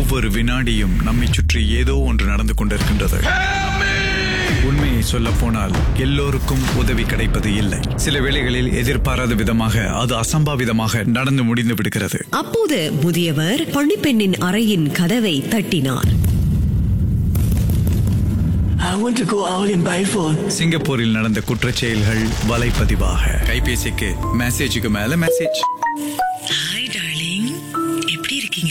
ஒவ்வொரு வினாடியும் நம்மை சுற்றி ஏதோ ஒன்று நடந்து கொண்டிருக்கின்றது உண்மையை சொல்ல போனால் எல்லோருக்கும் உதவி கிடைப்பது இல்லை சில வேளைகளில் எதிர்பாராத விதமாக அது அசம்பாவிதமாக நடந்து முடிந்து விடுகிறது அப்போது முதியவர் பணிப்பெண்ணின் அறையின் கதவை தட்டினார் I want to go out in Biford. சிங்கப்பூரில் நடந்த குற்றச் செயல்கள் வலைப்பதிவாக கைபேசிக்கு மெசேஜுக்கு மேல மெசேஜ் ஹாய் டார்லிங் எப்படி இருக்கீங்க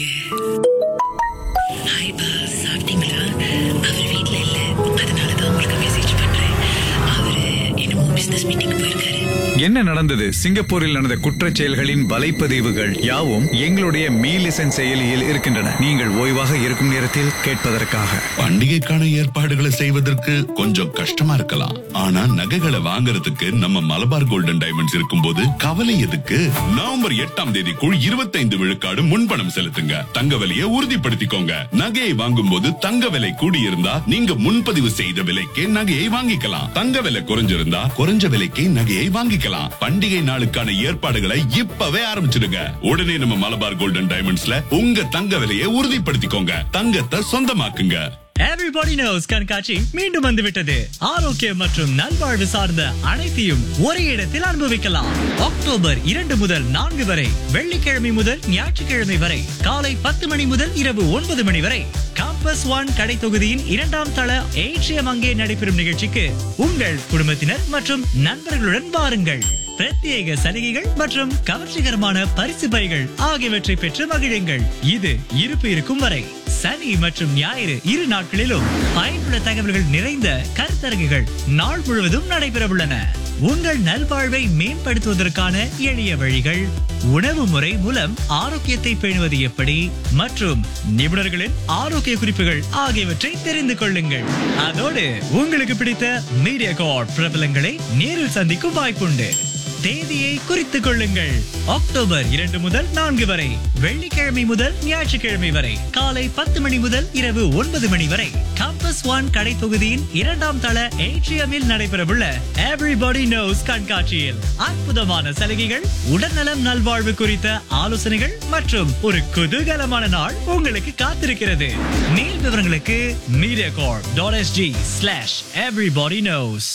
ஹாய் பா சாப்பிட்டீங்களா அவர் வீட்ல இல்ல அதனால தான் உங்களுக்கு மெசேஜ் பண்றேன் அவரு என்னமோ பிசினஸ் மீட்டிங் போயிருக்காரு என்ன நடந்தது சிங்கப்பூரில் நடந்த குற்றச் செயல்களின் வலைப்பதிவுகள் யாவும் எங்களுடைய மீலிசன் செயலியில் இருக்கின்றன நீங்கள் ஓய்வாக இருக்கும் நேரத்தில் கேட்பதற்காக பண்டிகைக்கான ஏற்பாடுகளை செய்வதற்கு கொஞ்சம் கஷ்டமா இருக்கலாம் ஆனா நகைகளை வாங்குறதுக்கு நம்ம மலபார் கோல்டன் டைமண்ட்ஸ் இருக்கும்போது கவலை எதுக்கு நவம்பர் எட்டாம் தேதிக்குள் இருபத்தைந்து விழுக்காடு முன்பணம் செலுத்துங்க தங்க விலையை உறுதிப்படுத்திக்கோங்க நகையை வாங்கும் போது தங்க விலை கூடியிருந்தா நீங்க முன்பதிவு செய்த விலைக்கே நகையை வாங்கிக்கலாம் தங்க விலை குறைஞ்சிருந்தா குறைஞ்ச விலைக்கு நகையை வாங்கிக்கலாம் பண்டிகை நாளுக்கான ஏற்பாடுகளை இப்பவே ஆரம்பிச்சிடுங்க உடனே நம்ம மலபார் கோல்டன் டைமண்ட்ஸ்ல உங்க தங்க விலையை உறுதிப்படுத்திக்கோங்க தங்கத்தை சொந்தமாக்குங்க எவ்ரிபடி நோஸ் கண்காட்சி மீண்டும் வந்துவிட்டது ஆரோக்கியம் மற்றும் நல்வாழ்வு சார்ந்த அனைத்தையும் ஒரே இடத்தில் அனுபவிக்கலாம் அக்டோபர் இரண்டு முதல் நான்கு வரை வெள்ளிக்கிழமை முதல் ஞாயிற்றுக்கிழமை வரை காலை பத்து மணி முதல் இரவு ஒன்பது மணி வரை காம்பஸ் ஒன் கடை தொகுதியின் இரண்டாம் தள ஏற்றியம் அங்கே நடைபெறும் நிகழ்ச்சிக்கு உங்கள் குடும்பத்தினர் மற்றும் நண்பர்களுடன் வாருங்கள் பிரத்யேக சலுகைகள் மற்றும் கவர்ச்சிகரமான பரிசு பைகள் ஆகியவற்றை பெற்று மகிழுங்கள் இது இருப்பு இருக்கும் வரை சனி மற்றும் ஞாயிறு இரு நாட்களிலும் பயனுள்ள தகவல்கள் நிறைந்த கருத்தரங்குகள் நாள் முழுவதும் நடைபெறவுள்ளன உங்கள் நல்வாழ்வை மேம்படுத்துவதற்கான எளிய வழிகள் உணவு முறை மூலம் ஆரோக்கியத்தை பேணுவது எப்படி மற்றும் நிபுணர்களின் ஆரோக்கிய குறிப்புகள் ஆகியவற்றை தெரிந்து கொள்ளுங்கள் அதோடு உங்களுக்கு பிடித்த மீடியா கார்ட் பிரபலங்களை நேரில் சந்திக்கும் வாய்ப்புண்டு தேதியை குறித்துக் கொள்ளுங்கள் அக்டோபர் இரண்டு முதல் நான்கு வரை வெள்ளிக்கிழமை முதல் ஞாயிற்றுக்கிழமை வரை காலை பத்து மணி முதல் இரவு ஒன்பது மணி வரை கம்பஸ் ஒன் கடை தொகுதியின் இரண்டாம் தள ஏட்ரியமில் நடைபெறவுள்ள எவ்ரிபடி நோஸ் கண்காட்சியில் அற்புதமான சலுகைகள் உடல்நலம் நல்வாழ்வு குறித்த ஆலோசனைகள் மற்றும் ஒரு குதூகலமான நாள் உங்களுக்கு காத்திருக்கிறது மேல் விவரங்களுக்கு media corp dot SG slash everybody knows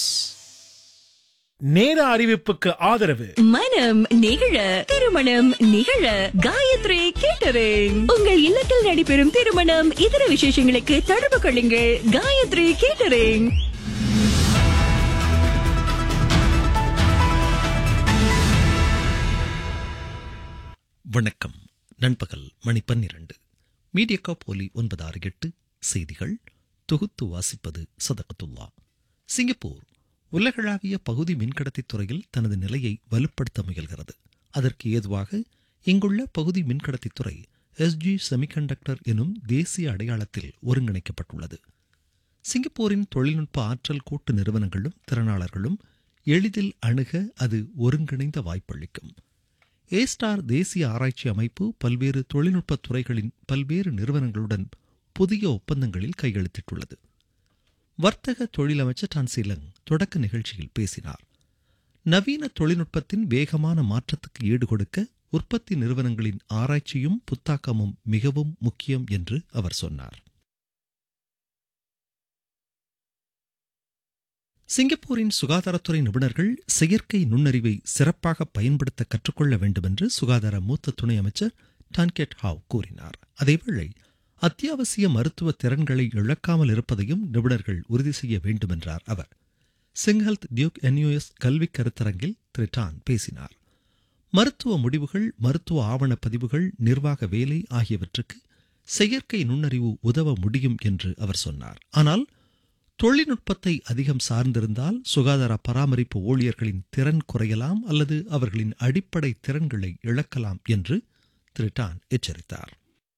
நேர அறிவிப்புக்கு ஆதரவு மனம் நிகழ திருமணம் நிகழ காயத்ரி கேட்டரிங் உங்கள் இல்லத்தில் நடைபெறும் திருமணம் இதர விசேஷங்களுக்கு தொடர்பு கொள்ளுங்கள் காயத்ரி கேட்டரிங் வணக்கம் நண்பகல் மணி பன்னிரண்டு மீடியக்கா போலி ஒன்பது ஆறு எட்டு செய்திகள் தொகுத்து வாசிப்பது சதகத்துல்லா சிங்கப்பூர் உலகளாவிய பகுதி மின்கடத்தித் துறையில் தனது நிலையை வலுப்படுத்த முயல்கிறது அதற்கு ஏதுவாக இங்குள்ள பகுதி மின்கடத்தித் துறை எஸ்ஜி செமிகண்டக்டர் எனும் தேசிய அடையாளத்தில் ஒருங்கிணைக்கப்பட்டுள்ளது சிங்கப்பூரின் தொழில்நுட்ப ஆற்றல் கூட்டு நிறுவனங்களும் திறனாளர்களும் எளிதில் அணுக அது ஒருங்கிணைந்த வாய்ப்பளிக்கும் ஏஸ்டார் தேசிய ஆராய்ச்சி அமைப்பு பல்வேறு தொழில்நுட்பத் துறைகளின் பல்வேறு நிறுவனங்களுடன் புதிய ஒப்பந்தங்களில் கையெழுத்திட்டுள்ளது வர்த்தக தொழிலமைச்சர் டான்சிலங் தொடக்க நிகழ்ச்சியில் பேசினார் நவீன தொழில்நுட்பத்தின் வேகமான மாற்றத்துக்கு ஈடுகொடுக்க உற்பத்தி நிறுவனங்களின் ஆராய்ச்சியும் புத்தாக்கமும் மிகவும் முக்கியம் என்று அவர் சொன்னார் சிங்கப்பூரின் சுகாதாரத்துறை நிபுணர்கள் செயற்கை நுண்ணறிவை சிறப்பாக பயன்படுத்த கற்றுக்கொள்ள வேண்டும் என்று சுகாதார மூத்த துணை அமைச்சர் டான்கெட் ஹாவ் கூறினார் அதேவேளை அத்தியாவசிய மருத்துவ திறன்களை இழக்காமல் இருப்பதையும் நிபுணர்கள் உறுதி செய்ய வேண்டும் என்றார் அவர் சிங்ஹெல்த் டியூக் என்யூஎஸ் கல்வி கருத்தரங்கில் திரு டான் பேசினார் மருத்துவ முடிவுகள் மருத்துவ ஆவண பதிவுகள் நிர்வாக வேலை ஆகியவற்றுக்கு செயற்கை நுண்ணறிவு உதவ முடியும் என்று அவர் சொன்னார் ஆனால் தொழில்நுட்பத்தை அதிகம் சார்ந்திருந்தால் சுகாதார பராமரிப்பு ஊழியர்களின் திறன் குறையலாம் அல்லது அவர்களின் அடிப்படை திறன்களை இழக்கலாம் என்று திரு டான் எச்சரித்தார்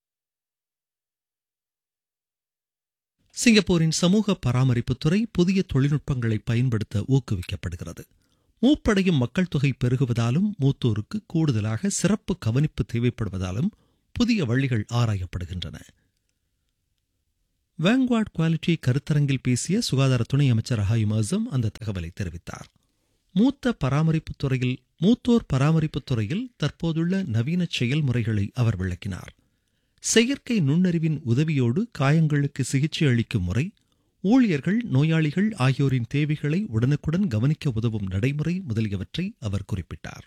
சிங்கப்பூரின் சமூக பராமரிப்புத்துறை புதிய தொழில்நுட்பங்களை பயன்படுத்த ஊக்குவிக்கப்படுகிறது மூப்படையும் மக்கள் தொகை பெருகுவதாலும் மூத்தோருக்கு கூடுதலாக சிறப்பு கவனிப்பு தேவைப்படுவதாலும் புதிய வழிகள் ஆராயப்படுகின்றன வேங்வார்ட் குவாலிட்டி கருத்தரங்கில் பேசிய சுகாதார துணை அமைச்சர் ஹாயிம் அசம் அந்த தகவலை தெரிவித்தார் மூத்த பராமரிப்புத் துறையில் மூத்தோர் பராமரிப்புத் துறையில் தற்போதுள்ள நவீன செயல்முறைகளை அவர் விளக்கினார் செயற்கை நுண்ணறிவின் உதவியோடு காயங்களுக்கு சிகிச்சை அளிக்கும் முறை ஊழியர்கள் நோயாளிகள் ஆகியோரின் தேவைகளை உடனுக்குடன் கவனிக்க உதவும் நடைமுறை முதலியவற்றை அவர் குறிப்பிட்டார்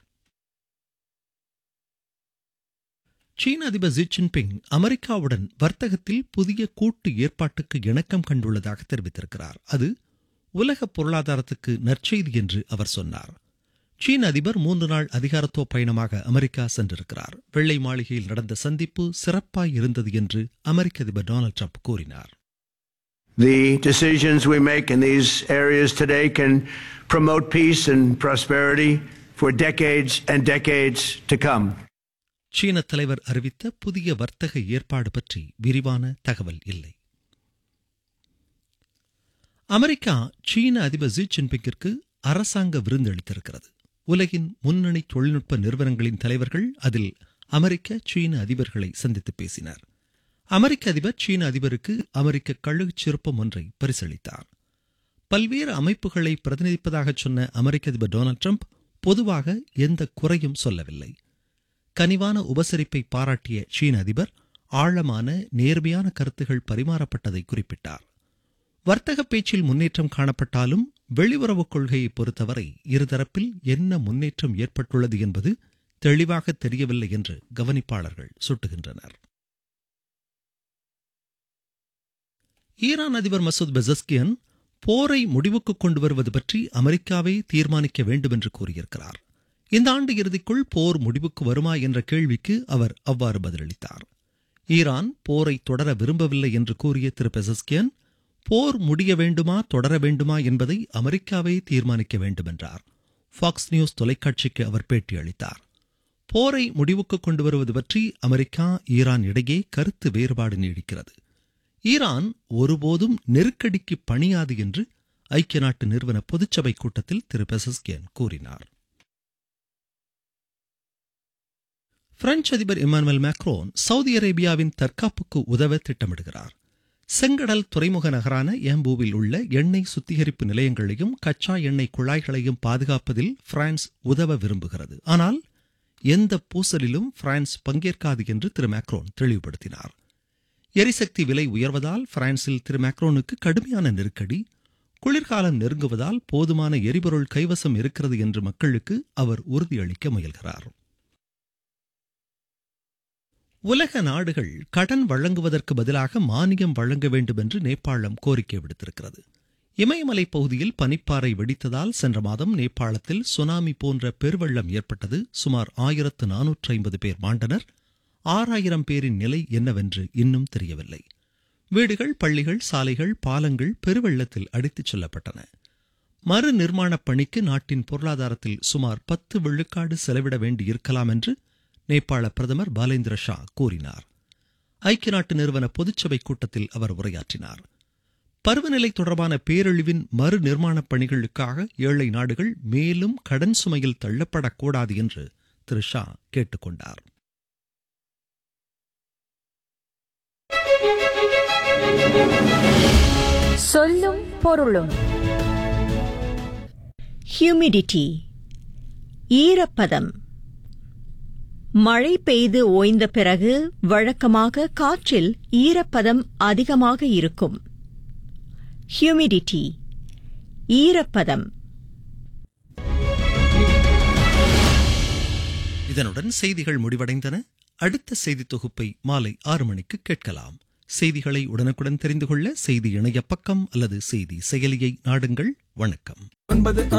சீன அதிபர் ஜி ஜின்பிங் அமெரிக்காவுடன் வர்த்தகத்தில் புதிய கூட்டு ஏற்பாட்டுக்கு இணக்கம் கண்டுள்ளதாக தெரிவித்திருக்கிறார் அது உலக பொருளாதாரத்துக்கு நற்செய்தி என்று அவர் சொன்னார் சீன அதிபர் மூன்று நாள் அதிகாரத்துவ பயணமாக அமெரிக்கா சென்றிருக்கிறார் வெள்ளை மாளிகையில் நடந்த சந்திப்பு சிறப்பாய் இருந்தது என்று அமெரிக்க அதிபர் டொனால்டு ட்ரம்ப் கூறினார் The decisions we make in these areas today can promote peace and prosperity for decades and decades to come. சீன தலைவர் அறிவித்த புதிய வர்த்தக ஏற்பாடு பற்றி விரிவான தகவல் இல்லை அமெரிக்கா சீன அதிபர் ஜி ஜின்பிங்கிற்கு அரசாங்க விருந்து அளித்திருக்கிறது உலகின் முன்னணி தொழில்நுட்ப நிறுவனங்களின் தலைவர்கள் அதில் அமெரிக்க சீன அதிபர்களை சந்தித்து பேசினர் அமெரிக்க அதிபர் சீன அதிபருக்கு அமெரிக்க கழுகுச் சிற்பம் ஒன்றை பரிசளித்தார் பல்வேறு அமைப்புகளை பிரதிநிதிப்பதாக சொன்ன அமெரிக்க அதிபர் டொனால்டு ட்ரம்ப் பொதுவாக எந்த குறையும் சொல்லவில்லை கனிவான உபசரிப்பை பாராட்டிய சீன அதிபர் ஆழமான நேர்மையான கருத்துகள் பரிமாறப்பட்டதை குறிப்பிட்டார் வர்த்தக பேச்சில் முன்னேற்றம் காணப்பட்டாலும் வெளியுறவுக் கொள்கையை பொறுத்தவரை இருதரப்பில் என்ன முன்னேற்றம் ஏற்பட்டுள்ளது என்பது தெளிவாக தெரியவில்லை என்று கவனிப்பாளர்கள் சுட்டுகின்றனர் ஈரான் அதிபர் மசூத் பெசஸ்கியன் போரை முடிவுக்கு கொண்டு வருவது பற்றி அமெரிக்காவே தீர்மானிக்க வேண்டும் என்று கூறியிருக்கிறார் இந்த ஆண்டு இறுதிக்குள் போர் முடிவுக்கு வருமா என்ற கேள்விக்கு அவர் அவ்வாறு பதிலளித்தார் ஈரான் போரை தொடர விரும்பவில்லை என்று கூறிய திரு பெசஸ்கியன் போர் முடிய வேண்டுமா தொடர வேண்டுமா என்பதை அமெரிக்காவே தீர்மானிக்க வேண்டும் என்றார் ஃபாக்ஸ் நியூஸ் தொலைக்காட்சிக்கு அவர் பேட்டியளித்தார் போரை முடிவுக்கு கொண்டு வருவது பற்றி அமெரிக்கா ஈரான் இடையே கருத்து வேறுபாடு நீடிக்கிறது ஈரான் ஒருபோதும் நெருக்கடிக்கு பணியாது என்று ஐக்கிய நாட்டு நிறுவன பொதுச்சபை கூட்டத்தில் திரு பெசஸ்கியன் கூறினார் பிரெஞ்சு அதிபர் இமானுவல் மேக்ரோன் சவுதி அரேபியாவின் தற்காப்புக்கு உதவ திட்டமிடுகிறார் செங்கடல் துறைமுக நகரான ஏம்பூவில் உள்ள எண்ணெய் சுத்திகரிப்பு நிலையங்களையும் கச்சா எண்ணெய் குழாய்களையும் பாதுகாப்பதில் பிரான்ஸ் உதவ விரும்புகிறது ஆனால் எந்த பூசலிலும் பிரான்ஸ் பங்கேற்காது என்று திரு மேக்ரோன் தெளிவுபடுத்தினார் எரிசக்தி விலை உயர்வதால் பிரான்சில் திரு மேக்ரோனுக்கு கடுமையான நெருக்கடி குளிர்காலம் நெருங்குவதால் போதுமான எரிபொருள் கைவசம் இருக்கிறது என்று மக்களுக்கு அவர் உறுதியளிக்க முயல்கிறார் உலக நாடுகள் கடன் வழங்குவதற்கு பதிலாக மானியம் வழங்க வேண்டும் என்று நேபாளம் கோரிக்கை விடுத்திருக்கிறது இமயமலை பகுதியில் பனிப்பாறை வெடித்ததால் சென்ற மாதம் நேபாளத்தில் சுனாமி போன்ற பெருவெள்ளம் ஏற்பட்டது சுமார் ஆயிரத்து நானூற்று ஐம்பது பேர் மாண்டனர் ஆறாயிரம் பேரின் நிலை என்னவென்று இன்னும் தெரியவில்லை வீடுகள் பள்ளிகள் சாலைகள் பாலங்கள் பெருவெள்ளத்தில் அடித்துச் செல்லப்பட்டன மறு நிர்மாணப் பணிக்கு நாட்டின் பொருளாதாரத்தில் சுமார் பத்து விழுக்காடு செலவிட வேண்டியிருக்கலாம் என்று நேபாள பிரதமர் பாலேந்திர ஷா கூறினார் ஐக்கிய நாட்டு நிறுவன பொதுச்சபை கூட்டத்தில் அவர் உரையாற்றினார் பருவநிலை தொடர்பான பேரழிவின் மறு நிர்மாணப் பணிகளுக்காக ஏழை நாடுகள் மேலும் கடன் சுமையில் தள்ளப்படக்கூடாது என்று திரு ஷா கேட்டுக்கொண்டார் சொல்லும் பொருளும் ஹியூமிடிட்டி ஈரப்பதம் மழை பெய்து ஓய்ந்த பிறகு வழக்கமாக காற்றில் ஈரப்பதம் அதிகமாக இருக்கும் ஹியூமிடிட்டி ஈரப்பதம் இதனுடன் செய்திகள் முடிவடைந்தன அடுத்த செய்தி தொகுப்பை மாலை ஆறு மணிக்கு கேட்கலாம் செய்திகளை உடனுக்குடன் தெரிந்து கொள்ள செய்தி இணைய பக்கம் அல்லது செய்தி செயலியை நாடுங்கள் வணக்கம்